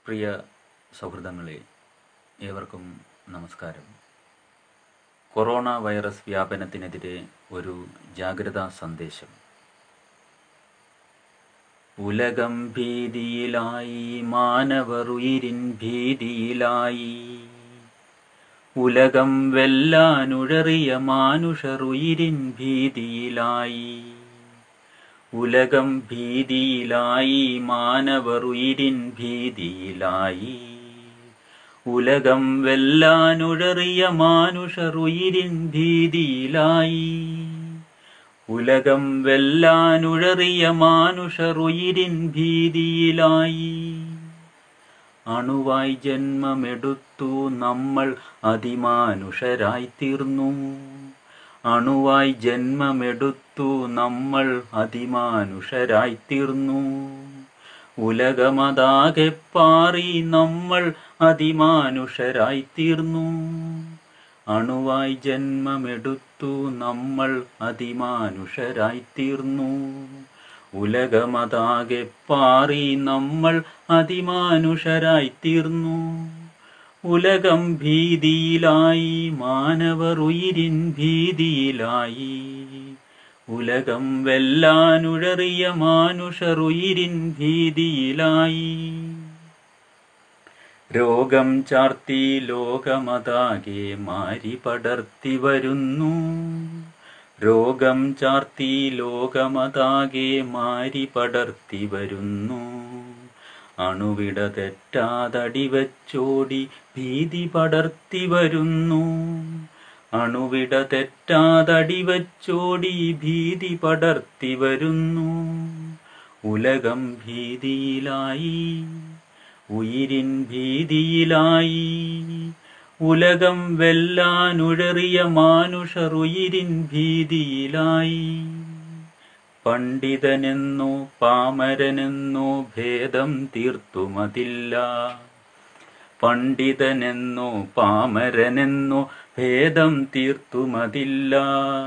പ്രിയ സൗഹൃദങ്ങളെ ഏവർക്കും നമസ്കാരം corona virus വ്യാപനത്തിനെതിരെ ഒരു ജാഗ്രതാ സന്ദേശം ഉലകം ഭീതിയിലായി മാനവർ ഉയിരിൻ ഭീതിയിലായി ഉലകം വെല്ലാനുഴറിയ മാനുഷർ ഉയിരിൻ ഭീതിയിലായി ഉലകം ഭീതിയിലായി മാനവർ ഉയിരിൻ ഭീതിയിലായി ഉലകം വെല്ലാനുഴറിയ മാനുഷർ ഉയിരിൻ ഭീതിയിലായി ഉലകം വെല്ലാനുഴറിയ മാനുഷർ ഉയിരിൻ ഭീതിയിലായി അണുവായി ജന്മമെടുത്തു നമ്മൾ അതിമാനുഷരായി തീർന്നു അണുവായി ജന്മമെടുത്തു നമ്മൾ അതിമാനുഷരായി തീർന്നു ഉലകമതാകെ പാറി നമ്മൾ അതിമാനുഷരായി തീർന്നു അണുവായി ജന്മമെടുത്തു നമ്മൾ അതിമാനുഷരായി തീർന്നു ഉലകമതാകെ പാറി നമ്മൾ അതിമാനുഷരായി തീർന്നു ഉലകം ഭീതിയിലായി മാനവർ ഉയിരിൻ ഭീതിയിലായി ഉലകം വെല്ലാനുഴറിയ മാനുഷർ ഉയിരിൻ ഭീതിയിലായി രോഗം ചാർത്തി ലോകമതാകെ മാരി പടർത്തി വരുന്നു രോഗം ചാർത്തി ലോകമതാകെ മാരി പടർത്തി വരുന്നു അണുവിട തെറ്റാതടി വച്ചോടി ഭീതി പടർത്തി വരുന്നു അണുവിട തെറ്റാതടി വച്ചോടി ഭീതി പടർത്തി വരുന്നു ഉലകം ഭീതിയിലായി ഉയിരിൻ ഭീതിയിലായി ഉലകം വെല്ലാനുഴറിയ മാനുഷർ ഉയിരിൻ ഭീതിയിലായി പണ്ഡിതനെന്നോ പാമരനെന്നോ ഭേദം തീർത്തുമതില്ല പണ്ഡിതനെന്നോ പാമരനെന്നോ ഭേദം തീർത്തുമതില്ല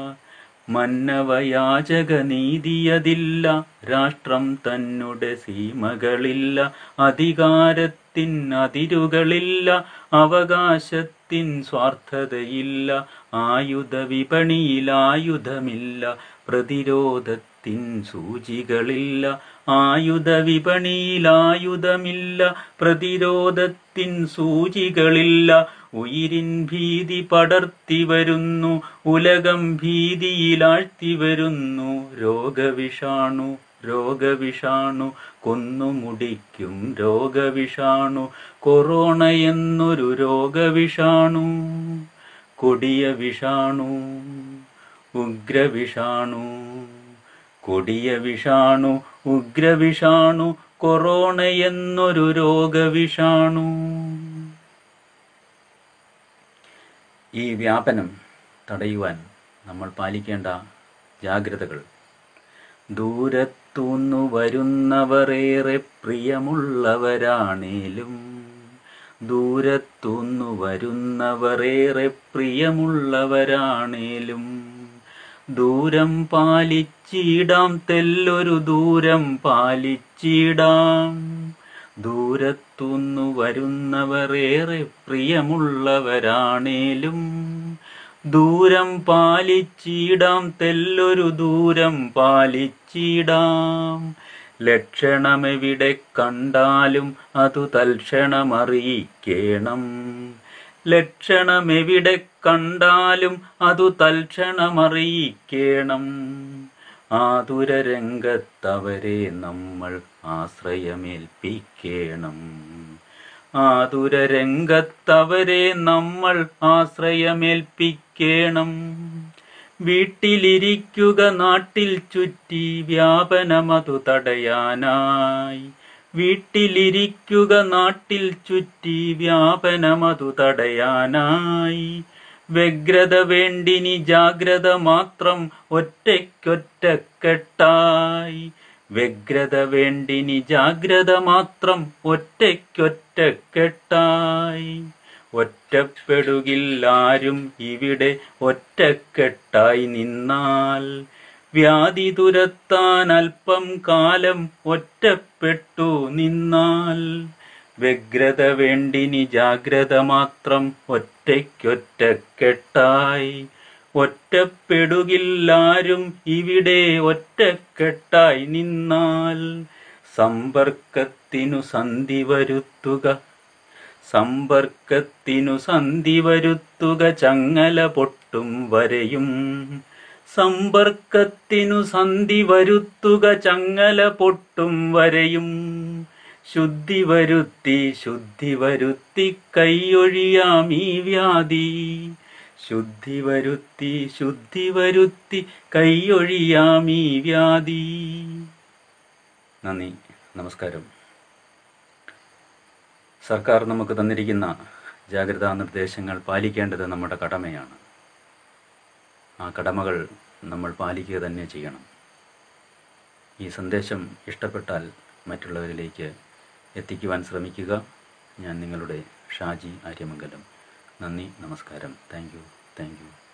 മന്നവയാചക നീതിയതില്ല രാഷ്ട്രം തന്നുടെ സീമകളില്ല അധികാരത്തിൻ അതിരുകളില്ല അവകാശത്തിൻ സ്വാർത്ഥതയില്ല ആയുധ വിപണിയിലായുധമില്ല പ്രതിരോധത്തിൻ സൂചികളില്ല ആയുധ വിപണിയിലായുധമില്ല പ്രതിരോധത്തിൻ സൂചികളില്ല ഉയിരിൻ ഭീതി പടർത്തി വരുന്നു ഉലകം ഭീതിയിലാഴ്ത്തി വരുന്നു രോഗവിഷാണു രോഗവിഷാണു കൊന്നുമുടിക്കും രോഗവിഷാണു കൊറോണ എന്നൊരു രോഗവിഷാണു കൊടിയ വിഷാണു ഉഗ്രവിഷാണു കൊടിയ വിഷാണു ഉഗ്രവിഷാണു കൊറോണ എന്നൊരു രോഗവിഷാണു ഈ വ്യാപനം തടയുവാൻ നമ്മൾ പാലിക്കേണ്ട ജാഗ്രതകൾ ദൂരത്തുന്നു വരുന്നവരേറെ പ്രിയമുള്ളവരാണേലും ദൂരത്തുന്നു വരുന്നവരേറെ പ്രിയമുള്ളവരാണേലും ദൂരം പാലിച്ചിടാം തെല്ലൊരു ദൂരം പാലിച്ചിടാം ദൂരത്തുന്നു വരുന്നവരേറെ പ്രിയമുള്ളവരാണേലും ദൂരം പാലിച്ചിടാം തെല്ലൊരു ദൂരം പാലിച്ചിടാം ലക്ഷണമെവിടെ കണ്ടാലും അതു തൽക്ഷണമറിയിക്കേണം ലക്ഷണമെവിടെ കണ്ടാലും അതു തൽക്ഷണമറിയിക്കേണം ആതുരരംഗത്തവരെ നമ്മൾ ആശ്രയമേൽപ്പിക്കണം ആതുരരംഗത്തവരെ നമ്മൾ ആശ്രയമേൽപ്പിക്കണം വീട്ടിലിരിക്കുക നാട്ടിൽ ചുറ്റി വ്യാപനമതു തടയാനായി വീട്ടിലിരിക്കുക നാട്ടിൽ ചുറ്റി വ്യാപനമതു തടയാനായി വ്യഗ്രത വേണ്ടിനി ജാഗ്രത മാത്രം ഒറ്റയ്ക്കൊറ്റക്കെട്ടായി വ്യഗ്രത വേണ്ടിനി ജാഗ്രത മാത്രം ഒറ്റയ്ക്കൊറ്റക്കെട്ടായി ഒറ്റപ്പെടുകില്ലാരും ഇവിടെ ഒറ്റക്കെട്ടായി നിന്നാൽ വ്യാധി തുരത്താൻ അല്പം കാലം ഒറ്റപ്പെട്ടു നിന്നാൽ വ്യഗ്രത വേണ്ടിനി ജാഗ്രത മാത്രം ഒറ്റയ്ക്കൊറ്റക്കെട്ടായി ഒറ്റപ്പെടുകില്ലാരും ഇവിടെ ഒറ്റക്കെട്ടായി നിന്നാൽ സമ്പർക്കത്തിനു സന്ധി വരുത്തുക സമ്പർക്കത്തിനു സന്ധി വരുത്തുക ചങ്ങല പൊട്ടും വരെയും സമ്പർക്കത്തിനു സന്ധി വരുത്തുക ചങ്ങല പൊട്ടും വരെയും ശുദ്ധി വരുത്തി ശുദ്ധി വരുത്തി കൈയൊഴിയാം ഈ വ്യാധി ശുദ്ധി വരുത്തി ശുദ്ധി വരുത്തി കൈയൊഴിയാം ഈ വ്യാധി നന്ദി നമസ്കാരം സർക്കാർ നമുക്ക് തന്നിരിക്കുന്ന ജാഗ്രതാ നിർദ്ദേശങ്ങൾ പാലിക്കേണ്ടത് നമ്മുടെ കടമയാണ് ആ കടമകൾ നമ്മൾ പാലിക്കുക തന്നെ ചെയ്യണം ഈ സന്ദേശം ഇഷ്ടപ്പെട്ടാൽ മറ്റുള്ളവരിലേക്ക് എത്തിക്കുവാൻ ശ്രമിക്കുക ഞാൻ നിങ്ങളുടെ ഷാജി ആര്യമംഗലം നന്ദി നമസ്കാരം താങ്ക് യു താങ്ക് യു